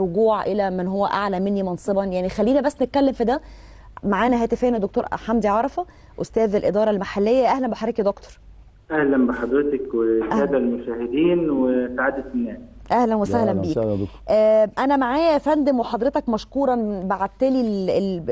رجوع الى من هو اعلى مني منصبا يعني خلينا بس نتكلم في ده معانا هاتفيا دكتور حمدي عرفه استاذ الاداره المحليه اهلا بحضرتك يا دكتور اهلا بحضرتك والساده المشاهدين وسعاده الناس اهلا وسهلا بيك آه انا معايا يا فندم وحضرتك مشكورا بعت لي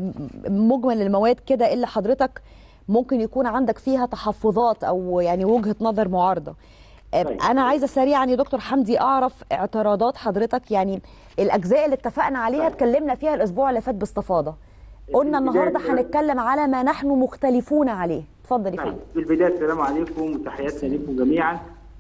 مجمل المواد كده اللي حضرتك ممكن يكون عندك فيها تحفظات او يعني وجهه نظر معارضه آه طيب. انا عايزه سريعا يا دكتور حمدي اعرف اعتراضات حضرتك يعني الاجزاء اللي اتفقنا عليها اتكلمنا فيها الاسبوع اللي فات باستفاضه قلنا النهارده هنتكلم على ما نحن مختلفون عليه اتفضل يا فندم في البدايه السلام عليكم وتحياتنا لكم جميعا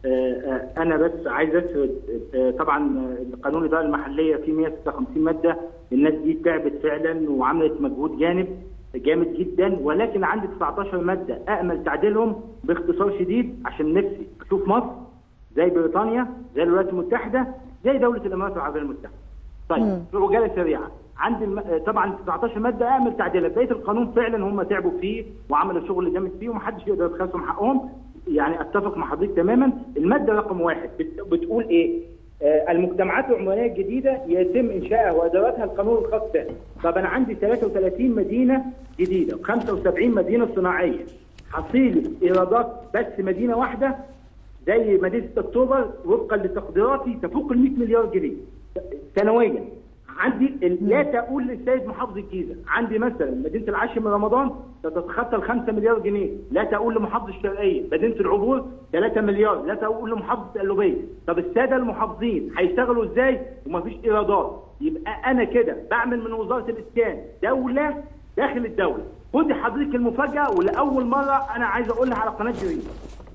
انا بس عايز اسرد طبعا القانون الاداره المحليه فيه 156 ماده الناس دي تعبت فعلا وعملت مجهود جانب جامد جدا ولكن عندي 19 ماده امل تعديلهم باختصار شديد عشان نفسي اشوف مصر زي بريطانيا زي الولايات المتحده زي دوله الامارات العربيه المتحده. طيب في عجاله سريعه عندي الم... طبعا 19 ماده اعمل تعديلات بقيه القانون فعلا هم تعبوا فيه وعملوا شغل جامد فيه ومحدش يقدر يبخسهم حقهم يعني اتفق مع حضرتك تماما الماده رقم واحد بتقول ايه؟ آه المجتمعات العمرانيه الجديده يتم انشائها وادارتها القانون الخاص بها. طب انا عندي 33 مدينه جديده و75 مدينه صناعيه. حصيله ايرادات بس مدينه واحده زي مدينه اكتوبر وفقا لتقديراتي تفوق ال 100 مليار جنيه سنويا. عندي لا تقول للسيد محافظ الجيزه، عندي مثلا مدينه العاشر من رمضان تتخطى ال 5 مليار جنيه، لا تقول لمحافظه الشرقيه، مدينه العبور 3 مليار، لا تقول لمحافظه القلوبيه، طب الساده المحافظين هيشتغلوا ازاي ومفيش ايرادات؟ يبقى انا كده بعمل من وزاره الاسكان دوله داخل الدوله، خدي حضرتك المفاجاه ولاول مره انا عايز اقولها على قناه جريده.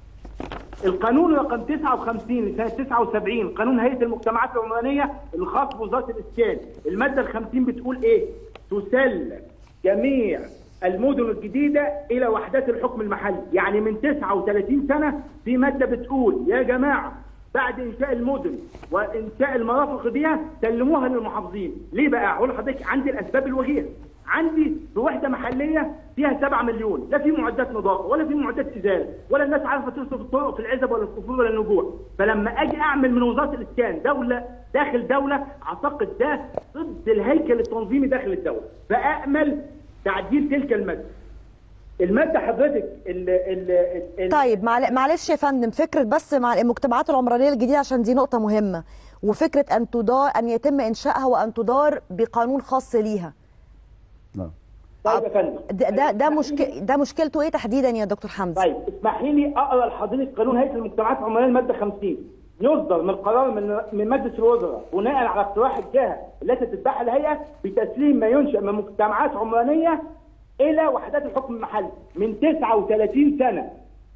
القانون رقم 59 لسنه 79 قانون هيئه المجتمعات العمرانيه الخاص بوزاره الاسكان الماده ال 50 بتقول ايه؟ تسلم جميع المدن الجديده الى وحدات الحكم المحلي يعني من 39 سنه في ماده بتقول يا جماعه بعد انشاء المدن وانشاء المرافق بها سلموها للمحافظين ليه بقى اقول لحضرتك عندي الاسباب الوجيهه عندي في وحده محليه فيها 7 مليون لا في معدات نظافه ولا في معدات ازاله ولا الناس عارفه تصرف الطرق في العزب ولا الكفور ولا النجوع فلما اجي اعمل من وزاره الاسكان دوله داخل دوله اعتقد ده ضد الهيكل التنظيمي داخل الدوله فامل تعديل تلك الماده الماده حضرتك ال ال ال طيب معلش يا فندم فكره بس مع المجتمعات العمرانيه الجديده عشان دي نقطه مهمه وفكره ان تدار ان يتم انشائها وان تدار بقانون خاص ليها نعم طيب يا فندم ده ده ده, مشك... ده مشكلته ايه تحديدا يا دكتور حمدي؟ طيب اسمحي لي اقرا لحضرتك قانون هيئه المجتمعات العمرانيه الماده 50 يصدر من قرار من من مجلس الوزراء بناء على اقتراح الجهه التي تتبعها الهيئه بتسليم ما ينشا من مجتمعات عمرانيه الى وحدات الحكم المحلي من 39 سنه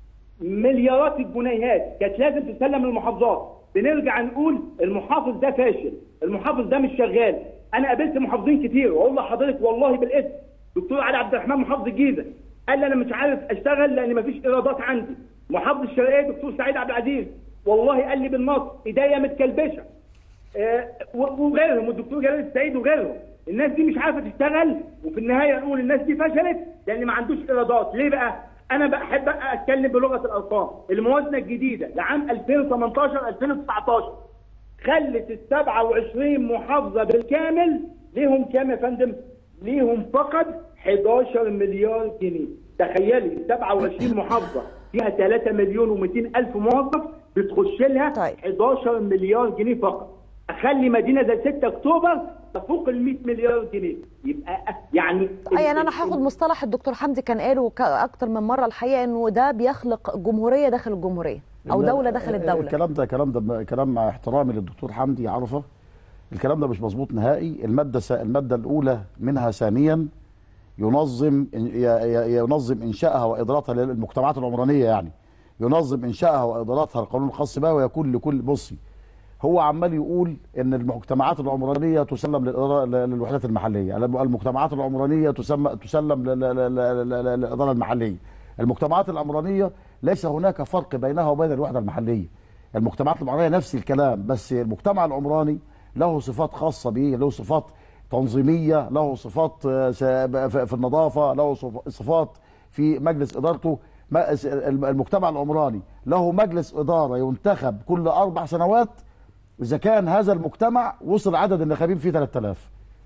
مليارات الجنيهات كانت لازم تسلم للمحافظات بنرجع نقول المحافظ ده فاشل المحافظ ده مش شغال انا قابلت محافظين كتير واقول لحضرتك والله بالاسم دكتور علي عبد الرحمن محافظ الجيزه قال لي انا مش عارف اشتغل لان مفيش ايرادات عندي محافظ الشرقيه دكتور سعيد عبد العزيز والله قال لي بالنص ايديا متكلبشه آه وغيرهم والدكتور جلال السعيد وغيرهم الناس دي مش عارفه تشتغل وفي النهايه نقول الناس دي فشلت لان ما عندوش ايرادات ليه بقى انا بحب اتكلم بلغه الارقام الموازنه الجديده لعام 2018 2019 خلت ال 27 محافظه بالكامل ليهم كام يا فندم؟ ليهم فقط 11 مليار جنيه تخيلي 27 محافظه فيها 3 مليون و200 الف موظف بتخش لها طيب. 11 مليار جنيه فقط اخلي مدينه زي 6 اكتوبر تفوق ال 100 مليار جنيه يبقى يعني اي انا هاخد مصطلح الدكتور حمدي كان قاله اكتر من مره الحقيقه انه ده بيخلق جمهوريه داخل الجمهوريه او دوله داخل الدوله الكلام ده كلام ده كلام مع احترامي للدكتور حمدي عرفه الكلام ده مش مظبوط نهائي الماده س... الماده الاولى منها ثانيا ينظم ينظم انشائها وادارتها للمجتمعات العمرانيه يعني ينظم انشائها وادارتها القانون الخاص بها ويكون لكل بصي هو عمال يقول ان المجتمعات العمرانيه تسلم للوحدات المحليه المجتمعات العمرانيه تسمى تسلم للاداره المحليه المجتمعات العمرانيه ليس هناك فرق بينها وبين الوحده المحليه المجتمعات العمرانيه نفس الكلام بس المجتمع العمراني له صفات خاصه به له صفات تنظيميه له صفات في النظافه له صفات في مجلس ادارته المجتمع العمراني له مجلس اداره ينتخب كل اربع سنوات اذا كان هذا المجتمع وصل عدد الناخبين فيه 3000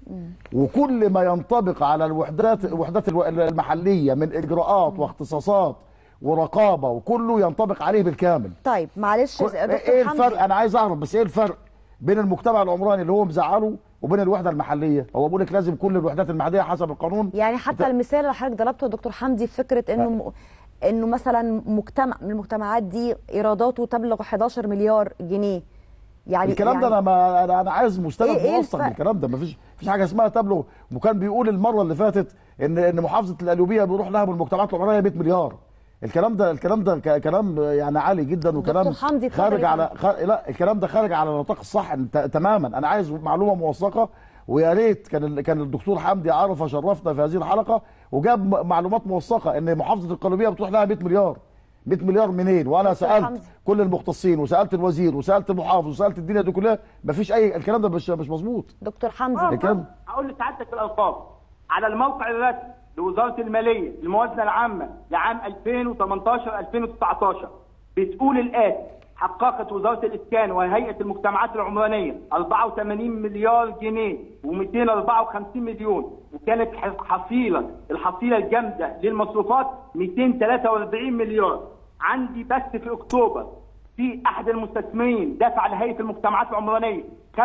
وكل ما ينطبق على الوحدات الوحدات الو- المحليه من اجراءات واختصاصات ورقابه وكله ينطبق عليه بالكامل طيب معلش كل- يا دكتور ايه حمدي. الفرق انا عايز اعرف بس ايه الفرق بين المجتمع العمراني اللي هو مزعله وبين الوحده المحليه هو بيقول لك لازم كل الوحدات المحليه حسب القانون يعني حتى المثال اللي حضرتك ضربته يا دكتور حمدي فكره انه م... انه مثلا مجتمع من المجتمعات دي ايراداته تبلغ 11 مليار جنيه يعني الكلام ده يعني انا ما انا انا عايز مستند إيه- إيه موثق الفرق؟ بالكلام ده مفيش مفيش حاجه اسمها تابلو وكان بيقول المره اللي فاتت ان ان محافظه القليوبيه بيروح لها بالمجتمعات العمرانيه 100 مليار الكلام ده الكلام ده ك- كلام يعني عالي جدا وكلام دكتور حمدي، اتفضل خارج يا على خ... لا الكلام ده خارج على نطاق الصح انت تماما انا عايز معلومه موثقه ويا ريت كان ال... كان الدكتور حمدي عرفه شرفنا في هذه الحلقه وجاب م- معلومات موثقه ان محافظه القليوبيه بتروح لها 100 مليار 100 مليار منين وانا دكتور سالت حمدي. كل المختصين وسالت الوزير وسالت المحافظ وسالت الدنيا دي كلها مفيش اي الكلام ده مش مش مظبوط دكتور آه، حمدي الكلام- هقول لسعادتك الارقام على الموقع الرسمي لوزاره الماليه الموازنه العامه لعام 2018 2019 بتقول الاتي حققت وزاره الاسكان وهيئه المجتمعات العمرانيه 84 مليار جنيه و254 مليون وكانت حصيله الحصيله الجامده للمصروفات 243 مليار عندي بس في اكتوبر في احد المستثمرين دفع لهيئه المجتمعات العمرانيه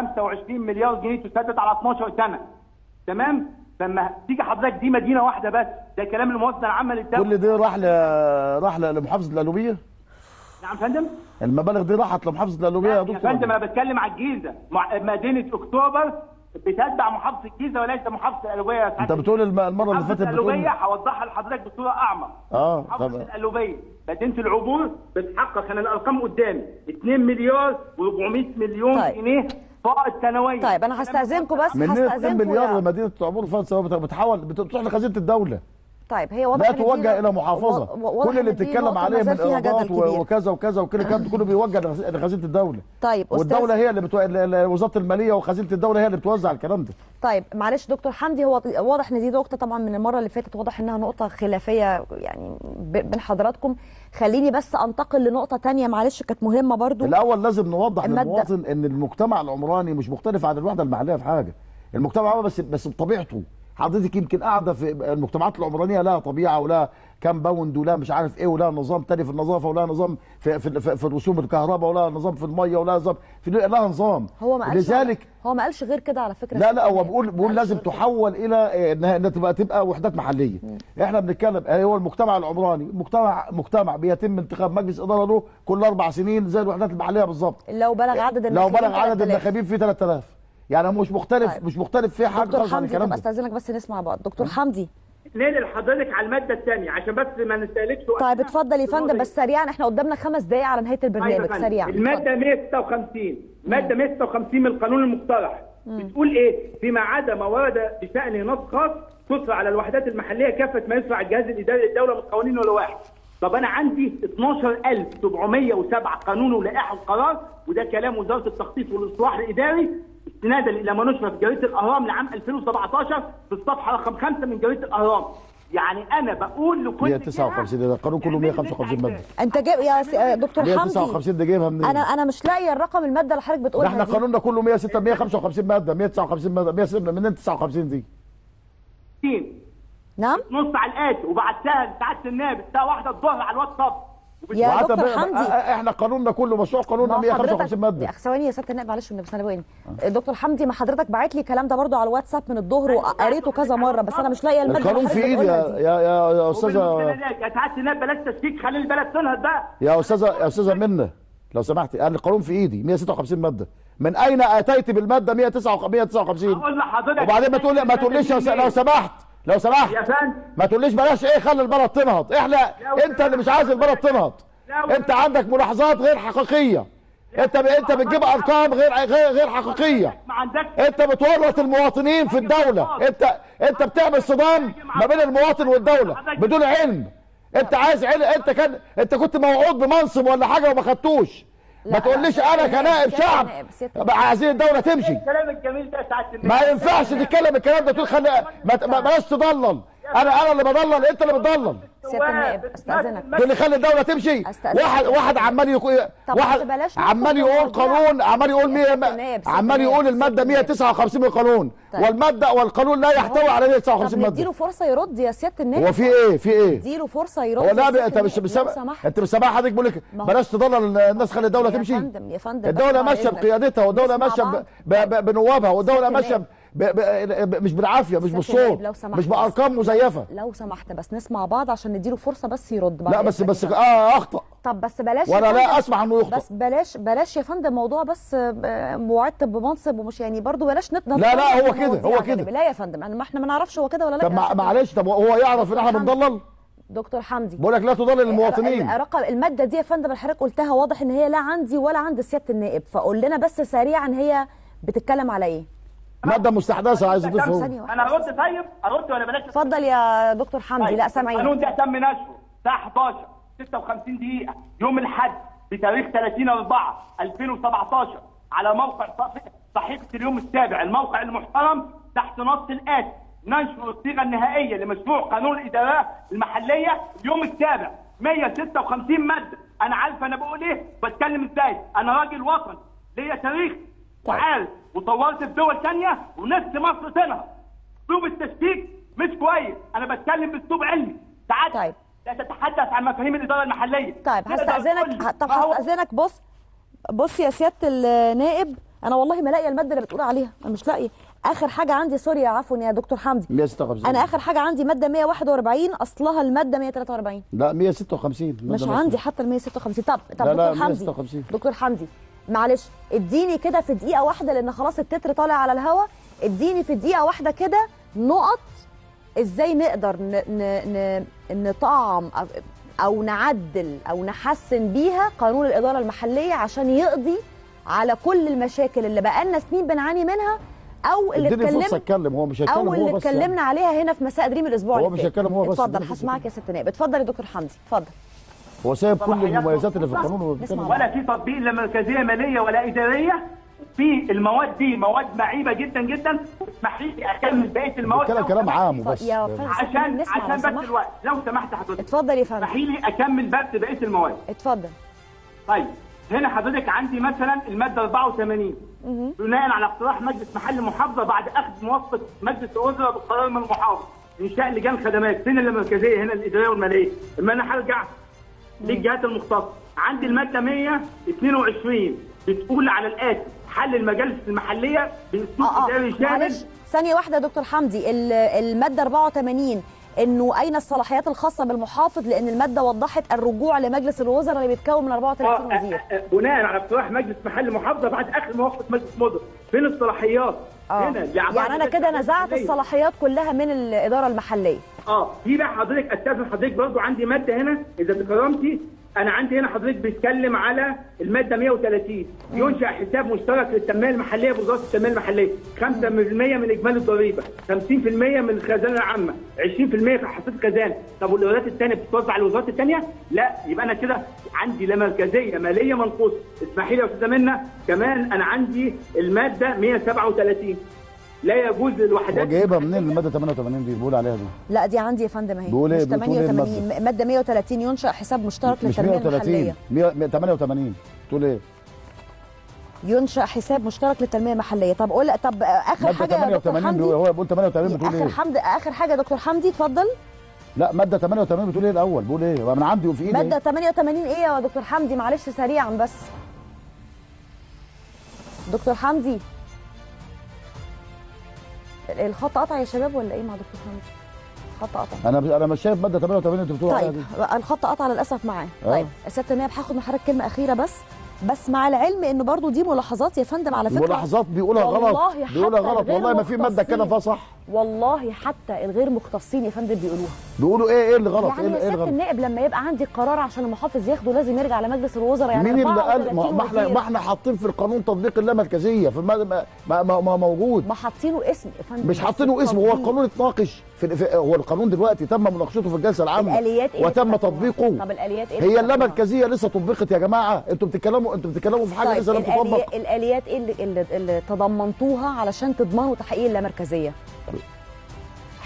25 مليار جنيه تسدد على 12 سنه تمام لما تيجي حضرتك دي مدينه واحده بس ده كلام الموازنه العامه للدوله كل دي راح ل... راح ل- لمحافظه القليوبيه نعم يا فندم المبالغ دي راحت لمحافظه القليوبيه يا يا دكتور فندم انا بتكلم على الجيزه مع- مدينه اكتوبر بتتبع محافظه الجيزه وليس محافظه القلوبيه يا انت سعادة بتقول الم- المره اللي محافظة فاتت بتقول القلوبيه هوضحها لحضرتك بصوره اعمق اه محافظه طب القلوبيه مدينه العبور بتحقق انا الارقام قدامي 2 مليار و400 مليون طيب. جنيه فائض سنويا طيب انا هستاذنكم بس من 2 هستاذنكم مليار يا- لمدينه العبور فات سوا بت- بتحول بتروح لخزينه الدوله طيب هي واضح لا إن دي- توجه الى محافظه و- و- واضح كل اللي إن دي بتتكلم نقطة عليه ما من زال فيها جدل ايرادات كبير. و- وكذا وكذا وكل الكلام ده كله بيوجه لخز- لخزينه الدوله طيب أستاذ- والدوله هي اللي بتو... ال- ال- وزاره الماليه وخزينه الدوله هي اللي بتوزع الكلام ده طيب معلش دكتور حمدي هو واضح ان دي نقطه طبعا من المره اللي فاتت واضح انها نقطه خلافيه يعني ب- بين حضراتكم خليني بس انتقل لنقطه تانية معلش كانت مهمه برضو الاول لازم نوضح المادة- للمواطن ان المجتمع العمراني مش مختلف عن الوحده المحليه في حاجه المجتمع العمراني بس بس بطبيعته حضرتك يمكن قاعده في المجتمعات العمرانيه لها طبيعه ولها كام باوند ولا مش عارف ايه ولها نظام تاني في النظافه ولها نظام في في, في, في رسوم الكهرباء ولها نظام في الميه ولها نظام في لها نظام هو ما قالش لذلك هو ما قالش غير كده على فكره لا لا هو يعني بيقول ما بيقول قالش لازم غير كده. تحول الى إيه، انها انها تبقى تبقى وحدات محليه احنا بنتكلم آه، هو المجتمع العمراني مجتمع مجتمع بيتم انتخاب مجلس اداره له كل اربع سنين زي الوحدات المحليه بالظبط لو بلغ عدد لو الناخبين بلغ عدد 3000. الناخبين فيه 3000 يعني هو مش مختلف طيب. مش مختلف في حاجه دكتور خالص عن حمدي الكلام طب ده استاذنك بس نسمع بعض دكتور حمدي ننقل حضرتك على الماده الثانيه عشان بس ما نستهلكش وقت طيب اتفضل يا فندم بس سريعا احنا قدامنا خمس دقائق على نهايه البرنامج سريعا الماده 156 ماده 156 من القانون المقترح بتقول ايه فيما عدا ما ورد بشان نص خاص تسرى على الوحدات المحليه كافه ما يسرى على الجهاز الاداري للدوله من قوانين ولوائح طب انا عندي 12707 قانون ولائحه وقرار وده كلام وزاره التخطيط والاصلاح الاداري استنادا الى ما نشر في جريده الاهرام لعام 2017 في الصفحه رقم 5 من جريده الاهرام يعني انا بقول لكل 159 ده القانون كله 155 ماده انت جايب يا س- آه، دكتور حمدي 159 ده جايبها منين؟ انا انا مش لاقيه الرقم الماده اللي حضرتك ده بتقولها احنا دي. قانوننا كله 106 155 ماده 159 ماده 106 منين 59 دي؟ نعم نص على الاتي وبعتها لسعاده النائب الساعه 1 الظهر على الواتساب يا وحتى دكتور بقى- حمدي احنا قانوننا كله مشروع ما قانوننا هو 155 حضرتك ماده يا أخ، ثواني يا سياده النائب معلش والنبي انا بقول دكتور حمدي ما حضرتك باعت لي الكلام ده برضو على الواتساب من الظهر وقريته كذا مره بس انا مش لاقيه الماده القانون اللي في حضرتك ايدي يا بتقولها دي. يا يا, يا استاذه وبالمستندات يا سعاده النائب بلاش تشكيك خلي البلد تنهض بقى يا استاذه يا استاذه منى لو سمحتي انا القانون في ايدي 156 ماده من اين اتيت بالماده 159 اقول لحضرتك وبعدين ما تقول ما تقوليش يا س- لو سمحت لو سمحت يا فندم ما تقوليش بلاش ايه خلي البلد تنهض احنا انت اللي مش عايز البلد تنهض انت عندك ملاحظات غير حقيقيه انت ب... انت بتجيب ارقام غير غير غير حقيقيه ما عندكش انت بتورط المواطنين في الدوله انت انت بتعمل صدام ما بين المواطن والدوله بدون علم انت عايز علم انت كان انت كنت موعود بمنصب ولا حاجه وما خدتوش لا، ما تقوليش لا، انا كنائب سيادة شعب النائب، سيادة بقى عايزين الدوله تمشي الكلام الجميل ده يا سعاده النائب ما ينفعش تتكلم الكلام ده تقول خلي ما ما- بلاش تضلل انا انا اللي بضلل انت اللي بتضلل سيادة النائب، أستأذنك. تقول لي خلي الدوله تمشي أستأذنك. واحد واحد عمال يقول طب واحد بس بلاش ندخل عمال في يقول الموضوع. قانون عمال يقول يا 100 سيادة النائب، سيادة عمال النائب، يقول الماده سيادة النائب. 159 من القانون طيب. والماده والقانون لا يحتوي على 159 طب ماده نديله فرصه يرد يا سياده النائب هو في ايه في ايه اديله فرصه يرد هو يا لا سيادة انت مش النائب، لو بسبب سمحت. انت مش سامع حضرتك بقول لك ما هو- بلاش تضلل الناس خلي الدوله يا تمشي فندم يا فندم الدوله بس بعد ماشيه إذنك. بقيادتها والدوله نسمع ماشيه بعض. ب- ب- ب- بنوابها والدوله سيادة ماشيه النائب. ب- ب- ب- مش بالعافيه مش سيادة بالصوت النائب، لو سمحت مش بس. بارقام مزيفه لو سمحت بس نسمع بعض عشان نديله فرصه بس يرد بعد لا بس إذنك بس يا فندم. اه اخطا طب بس بلاش يا وانا لا فندم. اسمع انه يخطئ بس بلاش بلاش يا فندم موضوع بس آه، معتب بمنصب ومش يعني برضو بلاش نت لا، لا، هو كده، المواضيع هو يا كده. فندم. لا يا فندم أنا- ما احنا ما نعرفش هو كده ولا لا طب يا مع- سيادة معلش طب هو يعرف ان احنا حمدي. بنضلل دكتور حمدي بقول لك لا تضلل المواطنين رقم الماده دي يا فندم اللي حضرتك قلتها واضح ان هي لا عندي ولا عند سياده النائب فقول لنا بس سريعا هي بتتكلم على ايه ماده مستحدثه عايز يضيفه هو. ثانيه واحده انا ارد طيب ارد ولا بلاش اتفضل يا دكتور حمدي لا سامعين القانون ده تم نشره الساعه 11 56 دقيقه يوم الاحد بتاريخ 30 4 2017 على موقع صف- صحيفه اليوم السابع الموقع المحترم تحت نص الاتي ننشر الصيغه النهائيه لمشروع قانون الادارات المحليه اليوم السابع 156 ماده انا عارف انا بقول ايه بتكلم ازاي انا راجل وطني ليا تاريخ وعارف وطورت في دول ثانيه ونفس مصر تنهض اسلوب التشكيك مش كويس انا بتكلم باسلوب علمي ساعات طيب. لا تتحدث عن مفاهيم الاداره المحليه طيب تقدر هستأذنك تقول ه- طب ما هو- هستأذنك بص بص يا سيادة النائب أنا والله ما لاقية المادة اللي بتقول عليها أنا مش لاقية آخر حاجة عندي سوري عفوا يا دكتور حمدي 156 أنا آخر حاجة عندي مادة 141 أصلها المادة 143 لا 156 مش مادة عندي حتى ال 156 طب طب لا، لا، دكتور حمدي 156. دكتور حمدي معلش اديني كده في دقيقة واحدة لأن خلاص التتر طالع على الهوا اديني في دقيقة واحدة كده نقط ازاي نقدر ن... ن... ن... نطعم أو- او نعدل او نحسن بيها قانون الاداره المحليه عشان يقضي على كل المشاكل اللي بقالنا سنين بنعاني منها او اللي اديني فرصه اتكلمنا اتكلم هو مش هيتكلم او هو اللي بس يعني. اتكلمنا عليها هنا في مساء دريم الاسبوع هو اللي مش فات. هيتكلم هو بس، اتفضل اديني فرصة هسمعك يا ست نائب اتفضل يا دكتور حمدي اتفضل هو سايب كل صلاحيات المميزات اللي في مخصوصة. القانون وبيتكلم نسمع ولا في تطبيق لا مركزيه ماليه ولا اداريه في المواد دي مواد معيبه جدا جدا اسمحي لي اكمل بقيه المواد بيتكلم لو كلام سمحت. عام وبس يا فندم عشان نسمع لو عشان بس سمحت. الوقت لو سمحت حضرتك اتفضل يا فندم اسمحي لي اكمل بس بقيه المواد اتفضل طيب هنا حضرتك عندي مثلا الماده 84 بناء على اقتراح مجلس محل المحافظه بعد اخذ موافقه مجلس الوزراء بالقرار من المحافظ انشاء لجان خدمات فين اللامركزيه هنا الاداريه والماليه اما انا هرجع للجهات المختصه عندي الماده 122 بتقول على الاتي حل المجالس المحليه باسلوب اه اداري اه شامل معلش ثانيه واحده يا دكتور حمدي ال- الماده 84 انه اين الصلاحيات الخاصه بالمحافظ لان الماده وضحت الرجوع لمجلس الوزراء اللي بيتكون من 34 آه، وزير آه، آه، بناء على اقتراح مجلس محل المحافظه بعد اخر موافقه مجلس مدن فين الصلاحيات؟ اه هنا لأعضاء يعني انا مجلس كده الإدارة نزعت المحلية. الصلاحيات كلها من الاداره المحليه اه في بقى حضرتك استاذن حضرتك برضو عندي ماده هنا اذا تكرمتي انا عندي هنا حضرتك بيتكلم على الماده 130 ينشا حساب مشترك للتنميه المحليه بوزاره التنميه المحليه 5% من اجمالي الضريبه 50% من الخزانه العامه 20% في حصيله الخزانه طب والايرادات الثانيه بتتوزع على الوزارات الثانيه لا يبقى انا كده عندي لا مركزيه ماليه منقوصه اسمحي لي يا استاذه منى كمان انا عندي الماده 137 لا يجوز هو للوحدات جايبها منين الماده 88 دي بيقول عليها دي لا دي عندي يا فندم اهي بيقول إيه؟ مش بتقول إيه 88 ماده 130 ينشا حساب مشترك مش للتنميه 130 المحليه 100 88 تقول ايه ينشا حساب مشترك للتنميه المحليه طب قول طب اخر ماده حاجه يا دكتور 88 بيقول- حمدي هو بيقول 88 بتقول اخر ايه حمد اخر حاجه يا دكتور حمدي اتفضل لا ماده 88 بتقول ايه الاول بيقول ايه هو من عندي وفي ايدي ماده إيه؟ 88 ايه يا دكتور حمدي معلش سريعا بس دكتور حمدي الخط قطع يا شباب ولا ايه مع دكتور حمدي خط قطع انا انا مش شايف ماده 88 انت بتقول عليها طيب دي الخط قطع للاسف معاه آه. طيب سياده النائب هاخد من حضرتك كلمه اخيره بس بس مع العلم ان برضو دي ملاحظات يا فندم على فكره ملاحظات بيقولها والله غلط حتى بيقولها غلط الغير والله ما في ماده اتكلم فيها صح والله حتى الغير مختصين يا فندم بيقولوها بيقولوا ايه ايه اللي غلط يعني ايه اللي- يا ايه سياده الغلط النائب لما يبقى عندي قرار عشان المحافظ ياخده لازم يرجع لمجلس الوزراء يعني مين اللي قال 34 ما ما احنا وزير. ما احنا حاطين في القانون تطبيق اللامركزيه في ما ما, ما, ما, ما موجود ما حاطينه اسم يا فندم مش بس حاطينه اسم هو التطبيق. القانون اتناقش في, في هو القانون دلوقتي تم مناقشته في الجلسه العامه الاليات ايه وتم اللي تطبيقه طب الاليات ايه هي اللي اللامركزيه لسه طبقت يا جماعه انتوا بتتكلموا انتوا بتتكلموا في حاجه طيب لسه لم الآليات, تطبق الاليات ايه اللي, اللي, اللي تضمنتوها علشان تضمنوا تحقيق اللامركزيه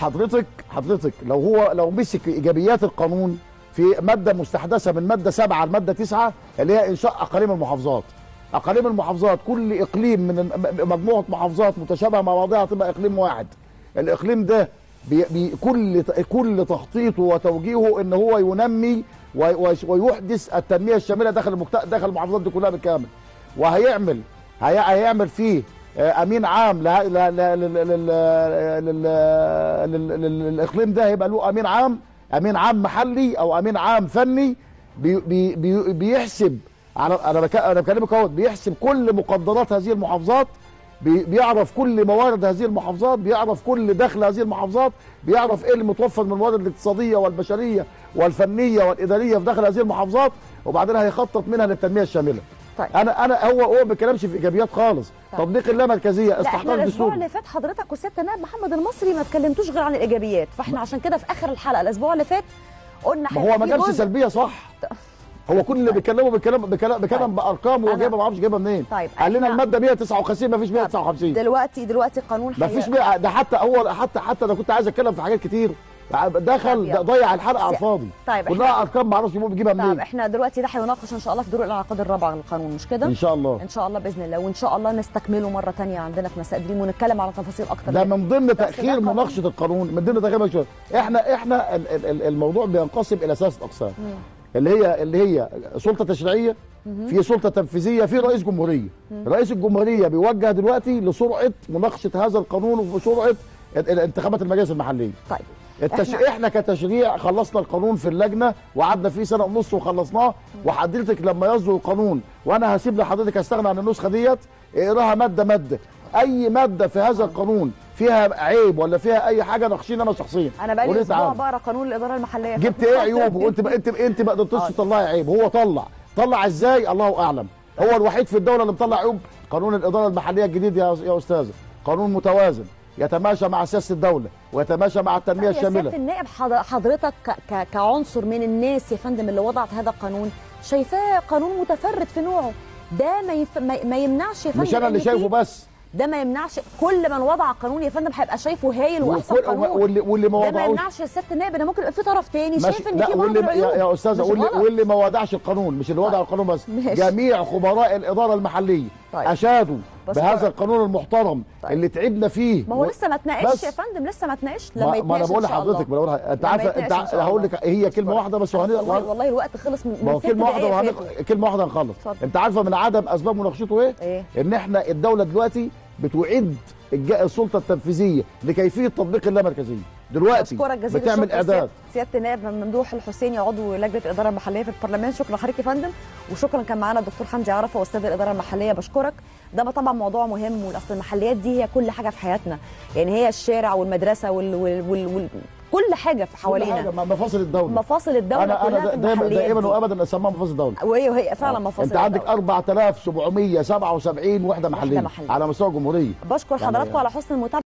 حضرتك حضرتك لو هو لو مسك ايجابيات القانون في ماده مستحدثه من ماده 7 لماده 9 اللي هي انشاء اقاليم المحافظات اقاليم المحافظات كل اقليم من الم- مجموعه محافظات متشابهه مع بعضها تبقى اقليم واحد الاقليم ده بي بي كل كل تخطيطه وتوجيهه ان هو ينمي وي- ويش- ويحدث التنميه الشامله داخل المكت... داخل المحافظات دي كلها بالكامل وهيعمل هي... هيعمل فيه آه، امين عام له... ل... ل... لل... لل... لل... لل... لل... للاقليم ده هيبقى له امين عام امين عام محلي او امين عام فني بي... بي... بي... بيحسب على انا بك... انا بكلمك اهوت بيحسب كل مقدرات هذه المحافظات بي- بيعرف كل موارد هذه المحافظات بيعرف كل دخل هذه المحافظات بيعرف ايه اللي متوفر من الموارد الاقتصاديه والبشريه والفنيه والاداريه في داخل هذه المحافظات وبعدين هيخطط منها للتنميه الشامله طيب. انا انا هو هو ما بيتكلمش في ايجابيات خالص طيب. تطبيق اللامركزيه لا احنا استحقاق الاسبوع دستوري اللي فات حضرتك وسياده النائب محمد المصري ما اتكلمتوش غير عن الايجابيات فاحنا عشان كده في اخر الحلقه الاسبوع اللي فات قلنا ما هو ما في جابش جزء- سلبيه صح هو كل اللي بيتكلموا بيتكلم بيتكلم بيتكلم طيب. بارقام وهو أنا- جايبها ما اعرفش جايبها منين طيب، قال لنا إحنا- الماده 159 ما فيش 159 دلوقتي دلوقتي قانون ما حي- فيش بقى ده حتى هو حتى حتى انا كنت عايز اتكلم في حاجات كتير دخل طيب، يلا. ضيع الحلقه على سي- الفاضي طيب، كلها إحنا- ارقام ما اعرفش بيجيبها طيب منين احنا دلوقتي ده هيناقش ان شاء الله في دور الانعقاد الرابع للقانون مش كده؟ ان شاء الله ان شاء الله باذن الله وان شاء الله نستكمله مره تانية عندنا في مساء دريم ونتكلم على تفاصيل اكتر ده من ضمن ده تاخير قانون. مناقشه القانون من ضمن تاخير مناقشه احنا احنا ال- ال- ال- الموضوع بينقسم الى ثلاثه اقسام اللي هي اللي هي سلطه تشريعيه في سلطه تنفيذيه في رئيس جمهوريه رئيس الجمهوريه بيوجه دلوقتي لسرعه مناقشه هذا القانون وسرعه ال- ال- انتخابات المجالس المحليه طيب التش... إحنا- احنا, كتشريع خلصنا القانون في اللجنه وقعدنا فيه سنه ونص وخلصناه وحضرتك لما يصدر القانون وانا هسيب لحضرتك استغنى عن النسخه ديت اقراها ماده ماده اي ماده في هذا القانون فيها عيب ولا فيها اي حاجه ناقشين انا شخصيا انا بقالي وليه اسبوع تعالى؟ بقرا قانون الاداره المحليه جبت ايه عيوب وانت بقى انت انت ما قدرتش آه. تطلعي عيب هو طلع طلع ازاي الله اعلم هو الوحيد في الدوله اللي مطلع عيوب قانون الاداره المحليه الجديد يا يا استاذه قانون متوازن يتماشى مع سياسه الدوله ويتماشى مع التنميه يا الشامله سياده النائب حض- حضرتك ك- ك- كعنصر من الناس يا فندم اللي وضعت هذا القانون شايفاه قانون متفرد في نوعه ده ما, يف... ما ما يمنعش يا فندم مش انا اللي إن في- شايفه بس ده ما يمنعش كل من وضع قانون يا فندم هيبقى شايفه هايل واحسن وكل- قانون واللي واللي ما ده ما وضعوش يمنعش يا سياده النائب ده ممكن يبقى في طرف تاني ماشي شايف ان لا في بعض واللي العيوب يا, يا استاذه مش واللي, غلط. واللي ما وضعش القانون مش اللي وضع القانون بس ماشي. جميع خبراء الاداره المحليه طيب. اشادوا بس بهذا طبعا. القانون المحترم طيب. اللي تعبنا فيه ما هو و- لسه ما اتناقش بس. يا فندم لسه ما اتناقش ما, لما ما يتناقش انا بقول إن شاء الله. لحضرتك ما أنا بقول لح- انت لما عارفه يتناقش انت إن شاء هقول الله. لك هي كلمه اصبر. واحده بس والله, وهنقدر والله الوقت خلص من ما هو من ست كلمه واحده دقايق وهنق... فاتوا. كلمه واحده هنخلص اتفضل. انت عارفه من عدم اسباب مناقشته ايه؟ إيه؟ ان احنا الدوله دلوقتي بتعد الج- السلطه التنفيذيه لكيفيه تطبيق اللامركزيه دلوقتي بشكرك جزيل بتعمل الشكر اعداد سياده النائب ممدوح الحسيني عضو لجنه الاداره المحليه في البرلمان شكرا لحضرتك يا فندم وشكرا كان معانا الدكتور حمدي عرفه استاذ الاداره المحليه بشكرك ده طبعا موضوع مهم والاصل المحليات دي هي كل حاجه في حياتنا يعني هي الشارع والمدرسه وال, وال... وال... وال... كل حاجه في كل حاجة، حوالينا م- مفاصل الدوله مفاصل الدوله انا كلها انا في دا- دايما المحليات دائما دي. وابدا اسميها مفاصل الدوله وهي وهي فعلا مفاصل انت عندك الدولة. 4777 وحده محليه محلية. على مستوى الجمهوريه بشكر يعني- حضراتكم على حسن المتابعه